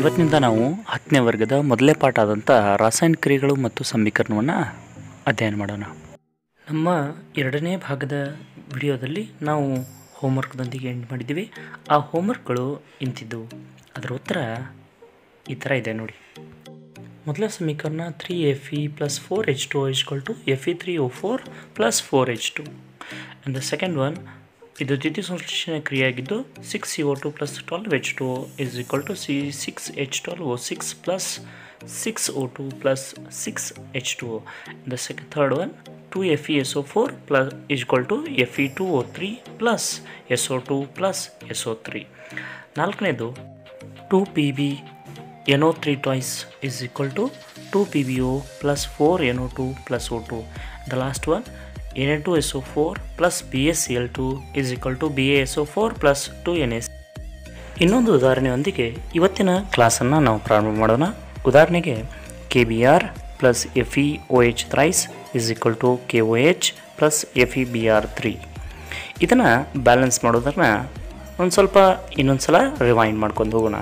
ಇವತ್ತಿನಿಂದ ನಾವು ಹತ್ತನೇ ವರ್ಗದ ಮೊದಲೇ ಪಾಠ ಆದಂಥ ರಾಸಾಯನಿಕ ಕ್ರಿಯೆಗಳು ಮತ್ತು ಸಮೀಕರಣವನ್ನು ಅಧ್ಯಯನ ಮಾಡೋಣ ನಮ್ಮ ಎರಡನೇ ಭಾಗದ ವಿಡಿಯೋದಲ್ಲಿ ನಾವು ಹೋಮ್ವರ್ಕ್ದೊಂದಿಗೆ ಎಂಡ್ ಮಾಡಿದ್ದೀವಿ ಆ ಹೋಮ್ವರ್ಕ್ಗಳು ಇಂತಿದ್ದವು ಅದರ ಉತ್ತರ ಈ ಥರ ಇದೆ ನೋಡಿ ಮೊದಲ ಸಮೀಕರಣ three F E plus four H two is equal to F E three O four plus four H two and the second one ಇದು ದ್ವಿತೀಯ ಸಂಶ್ಲೇಷಣೆ ಕ್ರಿಯೆಯಾಗಿದ್ದು six C O two plus twelve H two is equal to C six H twelve O six plus six O two plus six H two the second third one two F E S O four plus equal to F E two O three plus S O two plus S O three ನಾಲ್ಕನೇದು two P B N O three twice is equal to two P B O plus four N O two plus O two the last one N A two S O four plus B S C L two is equal to B A S O four plus two N S ಇನ್ನೊಂದು ಉದಾಹರಣೆಯೊಂದಿಗೆ ಇವತ್ತಿನ ಕ್ಲಾಸನ್ನು ನಾವು ಪ್ರಾರಂಭ ಮಾಡೋಣ ಉದಾಹರಣೆಗೆ K B R plus F E O H thrice is equal to K O H plus F E B R three ಇದನ್ನು balance ಮಾಡೋದನ್ನ ಒಂದು ಸ್ವಲ್ಪ ಇನ್ನೊಂದು ಸಲ ರಿವೈಂಡ್ ಮಾಡ್ಕೊಂಡು ಹೋಗೋಣ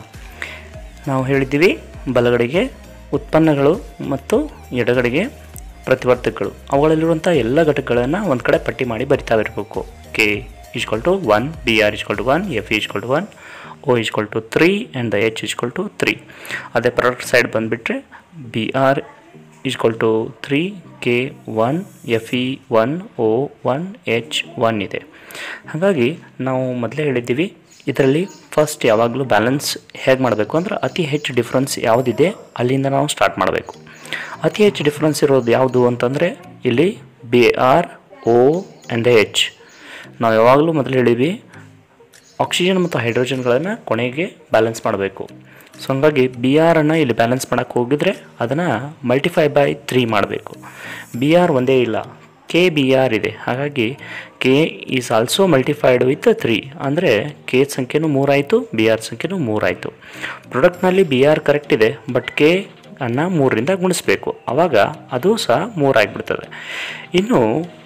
ನಾವು ಹೇಳಿದ್ದೀವಿ ಬಲಗಡೆಗೆ ಉತ್ಪನ್ನಗಳು ಮತ್ತು ಎಡಗಡೆಗೆ ಪ್ರತಿವರ್ತಕಗಳು ಅವುಗಳಲ್ಲಿರುವಂಥ ಎಲ್ಲ ಘಟಕಗಳನ್ನು ಒಂದು ಕಡೆ ಪಟ್ಟಿ ಮಾಡಿ ಬರಿತಾ ಇರಬೇಕು K is equal to one B R is equal to one F is equal to one O is equal to three and the H is equal to three ಅದೇ ಪ್ರಾಡಕ್ಟ್ ಸೈಡ್ ಬಂದುಬಿಟ್ರೆ B R is equal to three K one F E one O one H one ಇದೆ ಹಾಗಾಗಿ ನಾವು ಮೊದಲೇ ಹೇಳಿದ್ದೀವಿ ಇದರಲ್ಲಿ first ಯಾವಾಗಲೂ balance ಹೇಗೆ ಮಾಡಬೇಕು ಅಂದ್ರೆ ಅತಿ ಹೆಚ್ಚು ಡಿಫ್ರೆನ್ಸ್ ಯಾವುದಿದೆ ಅಲ್ಲಿಂದ ನಾವು ಸ್ಟಾರ್ಟ್ ಮಾಡಬೇಕು ಅತಿ ಹೆಚ್ಚು ಡಿಫ್ರೆನ್ಸ್ ಇರೋದು ಯಾವುದು ಅಂತಂದರೆ ಇಲ್ಲಿ B R O and H ನಾವು ಯಾವಾಗಲೂ ಮೊದಲು ಹೇಳಿದ್ವಿ ಆಕ್ಸಿಜನ್ ಮತ್ತು ಹೈಡ್ರೋಜನ್ಗಳನ್ನು ಕೊನೆಗೆ ಬ್ಯಾಲೆನ್ಸ್ ಮಾಡಬೇಕು ಸೊ ಹಂಗಾಗಿ ಬಿ ಆರನ್ನು ಇಲ್ಲಿ ಬ್ಯಾಲೆನ್ಸ್ ಮಾಡೋಕ್ಕೆ ಹೋಗಿದ್ರೆ ಅದನ್ನು ಮಲ್ಟಿಫೈ ಬೈ ತ್ರೀ ಮಾಡಬೇಕು ಬಿ ಆರ್ ಒಂದೇ ಇಲ್ಲ ಕೆ ಬಿ ಆರ್ ಇದೆ ಹಾಗಾಗಿ K is also multiplied with three ಅಂದರೆ ಕೆ ಸಂಖ್ಯೆನೂ ಮೂರಾಯಿತು ಬಿ ಆರ್ ಸಂಖ್ಯೆನೂ ಮೂರಾಯಿತು ಪ್ರಾಡಕ್ಟ್ನಲ್ಲಿ ಬಿ ಆರ್ ಕರೆಕ್ಟ್ ಇದೆ ಬಟ್ ಕೆ ಅನ್ನು ಮೂರರಿಂದ ಗುಣಿಸ್ಬೇಕು ಆವಾಗ ಅದು ಸಹ ಮೂರಾಗಿಬಿಡ್ತದೆ ಇನ್ನು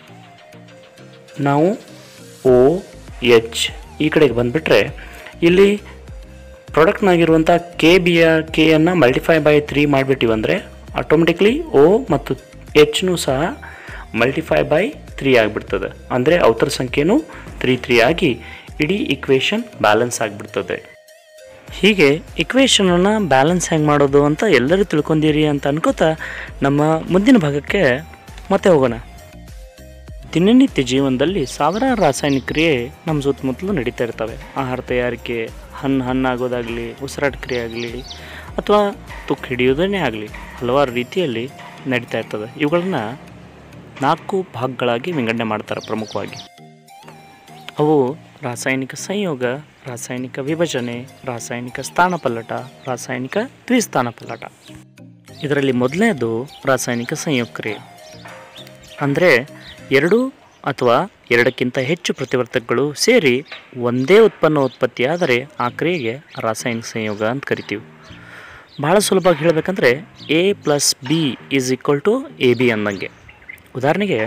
ನಾವು ಓ ಎಚ್ ಈ ಕಡೆಗೆ ಬಂದುಬಿಟ್ರೆ ಇಲ್ಲಿ ಪ್ರಾಡಕ್ಟ್ನಾಗಿರುವಂಥ ಕೆ ಬಿ ಆರ್ ಕೆಯನ್ನು ಮಲ್ಟಿಫೈ ಬೈ ತ್ರೀ ಮಾಡಿಬಿಟ್ಟಿವಂದರೆ ಆಟೋಮೆಟಿಕ್ಲಿ ಓ ಮತ್ತು ಎಚ್ನೂ ಸಹ ಮಲ್ಟಿಫೈ ಬೈ ತ್ರೀ ಆಗಿಬಿಡ್ತದೆ ಅಂದರೆ ಅವತರ ಸಂಖ್ಯೆನೂ ತ್ರೀ ತ್ರೀ ಆಗಿ ಇಡೀ ಇಕ್ವೇಷನ್ ಬ್ಯಾಲೆನ್ಸ್ ಆಗಿಬಿಡ್ತದೆ ಹೀಗೆ ಇಕ್ವೇಷನನ್ನು ಬ್ಯಾಲೆನ್ಸ್ ಹೆಂಗೆ ಮಾಡೋದು ಅಂತ ಎಲ್ಲರೂ ತಿಳ್ಕೊಂಡಿರಿ ಅಂತ ಅನ್ಕೋತಾ ನಮ್ಮ ಮುಂದಿನ ಭಾಗಕ್ಕೆ ಮತ್ತೆ ಹೋಗೋಣ ದಿನನಿತ್ಯ ಜೀವನದಲ್ಲಿ ಸಾವಿರಾರು ರಾಸಾಯನಿಕ ಕ್ರಿಯೆ ನಮ್ಮ ಸುತ್ತಮುತ್ತಲು ನಡೀತಾ ಇರ್ತವೆ ಆಹಾರ ತಯಾರಿಕೆ ಹಣ್ಣು ಹಣ್ಣಾಗೋದಾಗಲಿ ಉಸಿರಾಟ ಕ್ರಿಯೆ ಆಗಲಿ ಅಥವಾ ತುಕ್ಕು ಹಿಡಿಯೋದನ್ನೇ ಆಗಲಿ ಹಲವಾರು ರೀತಿಯಲ್ಲಿ ನಡೀತಾ ಇರ್ತದೆ ಇವುಗಳನ್ನ ನಾಲ್ಕು ಭಾಗಗಳಾಗಿ ವಿಂಗಡಣೆ ಮಾಡ್ತಾರೆ ಪ್ರಮುಖವಾಗಿ ಅವು ರಾಸಾಯನಿಕ ಸಂಯೋಗ ರಾಸಾಯನಿಕ ವಿಭಜನೆ ರಾಸಾಯನಿಕ ಸ್ಥಾನಪಲ್ಲಟ ರಾಸಾಯನಿಕ ದ್ವಿಸ್ಥಾನಪಲ್ಲಟ ಇದರಲ್ಲಿ ಮೊದಲನೇದು ರಾಸಾಯನಿಕ ಸಂಯೋಗ ಕ್ರಿಯೆ ಅಂದರೆ ಎರಡು ಅಥವಾ ಎರಡಕ್ಕಿಂತ ಹೆಚ್ಚು ಪ್ರತಿವರ್ತಕಗಳು ಸೇರಿ ಒಂದೇ ಉತ್ಪನ್ನ ಉತ್ಪತ್ತಿಯಾದರೆ ಆ ಕ್ರಿಯೆಗೆ ರಾಸಾಯನಿಕ ಸಂಯೋಗ ಅಂತ ಕರಿತೀವಿ ಭಾಳ ಸುಲಭವಾಗಿ ಹೇಳಬೇಕಂದ್ರೆ A plus B is equal to A B ಅಂದಂಗೆ ಉದಾಹರಣೆಗೆ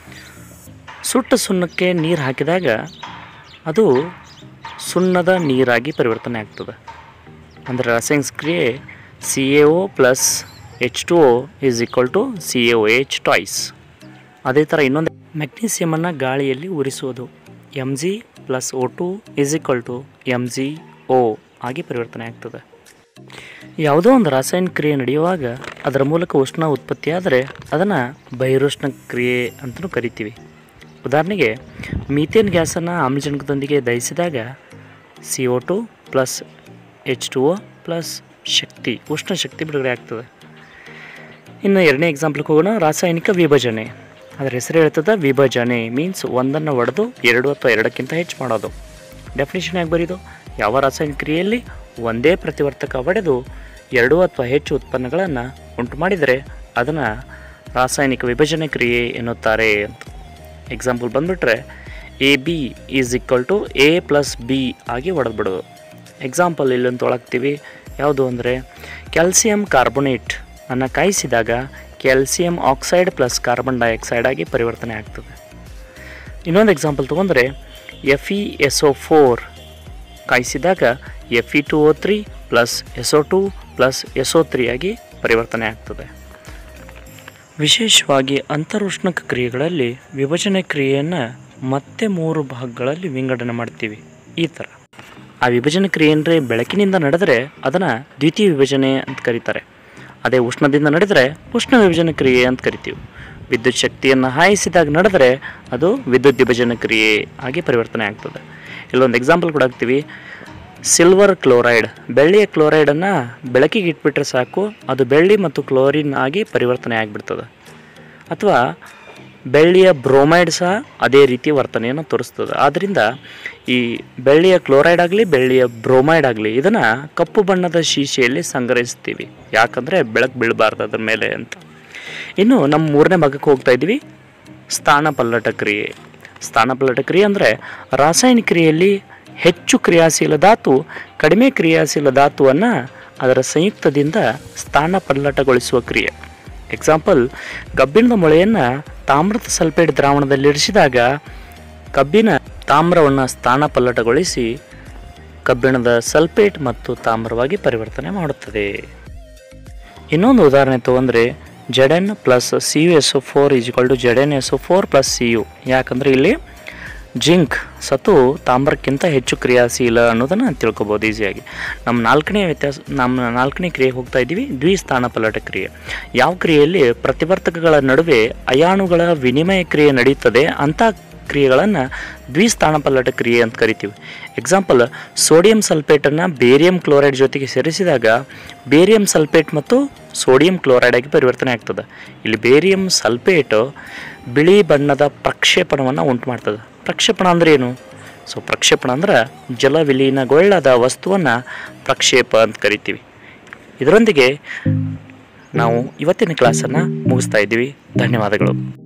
ಸುಟ್ಟ ಸುಣ್ಣಕ್ಕೆ ನೀರು ಹಾಕಿದಾಗ ಅದು ಸುಣ್ಣದ ನೀರಾಗಿ ಪರಿವರ್ತನೆ ಆಗ್ತದೆ ಅಂದರೆ ರಾಸಾಯನಿಕ ಕ್ರಿಯೆ C A O plus H two O is equal to C A O H twice ಅದೇ ಥರ ಇನ್ನೊಂದು ಮೆಗ್ನೀಸಿಯಮನ್ನು ಗಾಳಿಯಲ್ಲಿ ಉರಿಸುವುದು M G plus O two is equal to M G O ಆಗಿ ಪರಿವರ್ತನೆ ಆಗ್ತದೆ ಯಾವುದೋ ಒಂದು ರಾಸಾಯನಿಕ ಕ್ರಿಯೆ ನಡೆಯುವಾಗ ಅದರ ಮೂಲಕ ಉಷ್ಣ ಉತ್ಪತ್ತಿಯಾದರೆ ಅದನ್ನು ಬಹಿರುಷ್ಣ ಕ್ರಿಯೆ ಅಂತಲೂ ಕರಿತೀವಿ ಉದಾಹರಣೆಗೆ ಮೀಥೇನ್ ಗ್ಯಾಸನ್ನು ಆಮ್ಲಜನಕದೊಂದಿಗೆ ದಹಿಸಿದಾಗ C O two plus H two O plus ಶಕ್ತಿ ಉಷ್ಣ ಶಕ್ತಿ ಬಿಡುಗಡೆ ಆಗ್ತದೆ ಇನ್ನು ಎರಡನೇ ಎಕ್ಸಾಂಪಲ್ಗೆ ಹೋಗೋಣ ರಾಸಾಯನಿಕ ವಿಭಜನೆ ಅದರ ಹೆಸರು ಹೇಳ್ತದೆ ವಿಭಜನೆ ಮೀನ್ಸ್ ಒಂದನ್ನು ಒಡೆದು ಎರಡು ಅಥವಾ ಎರಡಕ್ಕಿಂತ ಹೆಚ್ಚು ಮಾಡೋದು ಡೆಫಿನೇಷನ್ ಆಗಿ ಬರೀದು ಯಾವ ರಾಸಾಯನಿಕ ಕ್ರಿಯೆಯಲ್ಲಿ ಒಂದೇ ಪ್ರತಿವರ್ತಕ ಒಡೆದು ಎರಡು ಅಥವಾ ಹೆಚ್ಚು ಉತ್ಪನ್ನಗಳನ್ನು ಉಂಟು ಮಾಡಿದರೆ ಅದನ್ನು ರಾಸಾಯನಿಕ ವಿಭಜನೆ ಕ್ರಿಯೆ ಎನ್ನುತ್ತಾರೆ ಅಂತ ಎಕ್ಸಾಂಪಲ್ ಬಂದುಬಿಟ್ರೆ A B is equal to A plus B ಆಗಿ ಒಡೆದ್ಬಿಡೋದು ಎಕ್ಸಾಂಪಲ್ ಇಲ್ಲೊಂದು ತೊಳಗ್ತೀವಿ ಯಾವುದು ಅಂದರೆ ಕ್ಯಾಲ್ಸಿಯಂ ಕಾರ್ಬೊನೇಟ್ ಅನ್ನು ಕಾಯಿಸಿದಾಗ calcium oxide plus carbon dioxide ಆಗಿ ಪರಿವರ್ತನೆ ಆಗ್ತದೆ ಇನ್ನೊಂದು ಎಕ್ಸಾಂಪಲ್ ತೊಗೊಂಡ್ರೆ F E S O four ಕಾಯಿಸಿದಾಗ F E two O three plus S O two plus S O three ಆಗಿ ಪರಿವರ್ತನೆ ಆಗ್ತದೆ ವಿಶೇಷವಾಗಿ ಅಂತರುಷ್ಣಕ ಕ್ರಿಯೆಗಳಲ್ಲಿ ವಿಭಜನೆ ಕ್ರಿಯೆಯನ್ನು ಮತ್ತೆ ಮೂರು ಭಾಗಗಳಲ್ಲಿ ವಿಂಗಡಣೆ ಮಾಡ್ತೀವಿ ಈ ಥರ ಆ ವಿಭಜನೆ ಕ್ರಿಯೆ ಅಂದರೆ ಬೆಳಕಿನಿಂದ ನಡೆದರೆ ಅದನ್ನು ದ್ವಿತೀಯ ವಿಭಜನೆ ಅಂತ ಕರೀತಾರೆ ಅದೇ ಉಷ್ಣದಿಂದ ನಡೆದರೆ ಉಷ್ಣ ವಿಭಜನೆ ಕ್ರಿಯೆ ಅಂತ ಕರಿತೀವಿ ವಿದ್ಯುತ್ ಶಕ್ತಿಯನ್ನು ಹಾಯಿಸಿದಾಗ ನಡೆದರೆ ಅದು ವಿದ್ಯುತ್ ವಿಭಜನೆ ಕ್ರಿಯೆ ಆಗಿ ಪರಿವರ್ತನೆ ಆಗ್ತದೆ ಇಲ್ಲೊಂದು ಎಕ್ಸಾಂಪಲ್ ಕೂಡ ಹಾಕ್ತೀವಿ ಸಿಲ್ವರ್ ಕ್ಲೋರೈಡ್ ಬೆಳ್ಳಿಯ ಕ್ಲೋರೈಡನ್ನು ಬೆಳಕಿಗೆ ಇಟ್ಬಿಟ್ರೆ ಸಾಕು ಅದು ಬೆಳ್ಳಿ ಮತ್ತು ಕ್ಲೋರಿನ್ ಆಗಿ ಪರಿವರ್ತನೆ ಆಗಿಬಿಡ್ತದೆ ಅಥವಾ ಬೆಳ್ಳಿಯ ಬ್ರೋಮೈಡ್ ಸಹ ಅದೇ ರೀತಿ ವರ್ತನೆಯನ್ನು ತೋರಿಸ್ತದೆ ಆದ್ದರಿಂದ ಈ ಬೆಳ್ಳಿಯ ಕ್ಲೋರೈಡ್ ಆಗಲಿ ಬೆಳ್ಳಿಯ ಬ್ರೋಮೈಡ್ ಆಗಲಿ ಇದನ್ನು ಕಪ್ಪು ಬಣ್ಣದ ಶೀಶೆಯಲ್ಲಿ ಸಂಗ್ರಹಿಸ್ತೀವಿ ಯಾಕಂದರೆ ಬೆಳಕು ಬೀಳಬಾರ್ದು ಅದ್ರ ಮೇಲೆ ಅಂತ ಇನ್ನು ನಮ್ಮ ಮೂರನೇ ಭಾಗಕ್ಕೆ ಹೋಗ್ತಾ ಇದ್ದೀವಿ ಸ್ಥಾನಪಲ್ಲಟ ಕ್ರಿಯೆ ಸ್ಥಾನಪಲ್ಲಟ ಕ್ರಿಯೆ ಅಂದರೆ ರಾಸಾಯನಿಕ ಕ್ರಿಯೆಯಲ್ಲಿ ಹೆಚ್ಚು ಕ್ರಿಯಾಶೀಲ ಧಾತು ಕಡಿಮೆ ಕ್ರಿಯಾಶೀಲ ಧಾತುವನ್ನು ಅದರ ಸಂಯುಕ್ತದಿಂದ ಸ್ಥಾನಪಲ್ಲಟಗೊಳಿಸುವ ಕ್ರಿಯೆ ಎಕ್ಸಾಂಪಲ್ ಕಬ್ಬಿಣದ ಮೊಳೆಯನ್ನು ತಾಮ್ರದ ಸಲ್ಫೇಟ್ ದ್ರಾವಣದಲ್ಲಿ ಇರಿಸಿದಾಗ ಕಬ್ಬಿನ ತಾಮ್ರವನ್ನು ಸ್ಥಾನಪಲ್ಲಟಗೊಳಿಸಿ ಕಬ್ಬಿಣದ ಸಲ್ಫೇಟ್ ಮತ್ತು ತಾಮ್ರವಾಗಿ ಪರಿವರ್ತನೆ ಮಾಡುತ್ತದೆ ಇನ್ನೊಂದು ಉದಾಹರಣೆ ತೊಗೊಂಡ್ರೆ Z N plus C U S O four is equal to Z N S O four plus C U ಯಾಕಂದರೆ ಇಲ್ಲಿ ಜಿಂಕ್ ಸತು ತಾಮ್ರಕ್ಕಿಂತ ಹೆಚ್ಚು ಕ್ರಿಯಾಶೀಲ ಅನ್ನೋದನ್ನು ತಿಳ್ಕೊಬೋದು ಈಸಿಯಾಗಿ ನಮ್ಮ ನಾಲ್ಕನೇ ವ್ಯತ್ಯಾಸ ನಮ್ಮ ನಾಲ್ಕನೇ ಕ್ರಿಯೆ ಹೋಗ್ತಾ ಇದ್ದೀವಿ ದ್ವಿಸ್ಥಾನ ಪಲ್ಲಟ ಕ್ರಿಯೆ ಯಾವ ಕ್ರಿಯೆಯಲ್ಲಿ ಪ್ರತಿವರ್ತಕಗಳ ನಡುವೆ ಅಯಾಣುಗಳ ವಿನಿಮಯ ಕ್ರಿಯೆ ನಡೆಯುತ್ತದೆ ಅಂಥ ಕ್ರಿಯೆಗಳನ್ನು ದ್ವಿಸ್ಥಾನ ಪಲ್ಲಟ ಕ್ರಿಯೆ ಅಂತ ಕರಿತೀವಿ ಎಕ್ಸಾಂಪಲ್ ಸೋಡಿಯಂ ಸಲ್ಫೇಟನ್ನು ಬೇರಿಯಂ ಕ್ಲೋರೈಡ್ ಜೊತೆಗೆ ಸೇರಿಸಿದಾಗ ಬೇರಿಯಂ ಸಲ್ಫೇಟ್ ಮತ್ತು ಸೋಡಿಯಂ ಕ್ಲೋರೈಡ್ ಆಗಿ ಪರಿವರ್ತನೆ ಆಗ್ತದೆ ಇಲ್ಲಿ ಬೇರಿಯಂ ಸಲ್ಫೇಟು ಬಿಳಿ ಬಣ್ಣದ ಪ್ರಕ್ಷೇಪಣವನ್ನು ಉಂಟು ಮಾಡ್ತದೆ ಪ್ರಕ್ಷೇಪಣ ಅಂದರೆ ಏನು ಸೊ ಪ್ರಕ್ಷೇಪಣ ಅಂದ್ರೆ ಜಲ ವಿಲೀನಗೊಳ್ಳದ ವಸ್ತುವನ್ನು ಪ್ರಕ್ಷೇಪ ಅಂತ ಕರಿತೀವಿ ಇದರೊಂದಿಗೆ ನಾವು ಇವತ್ತಿನ ಕ್ಲಾಸನ್ನು ಮುಗಿಸ್ತಾ ಇದ್ದೀವಿ ಧನ್ಯವಾದಗಳು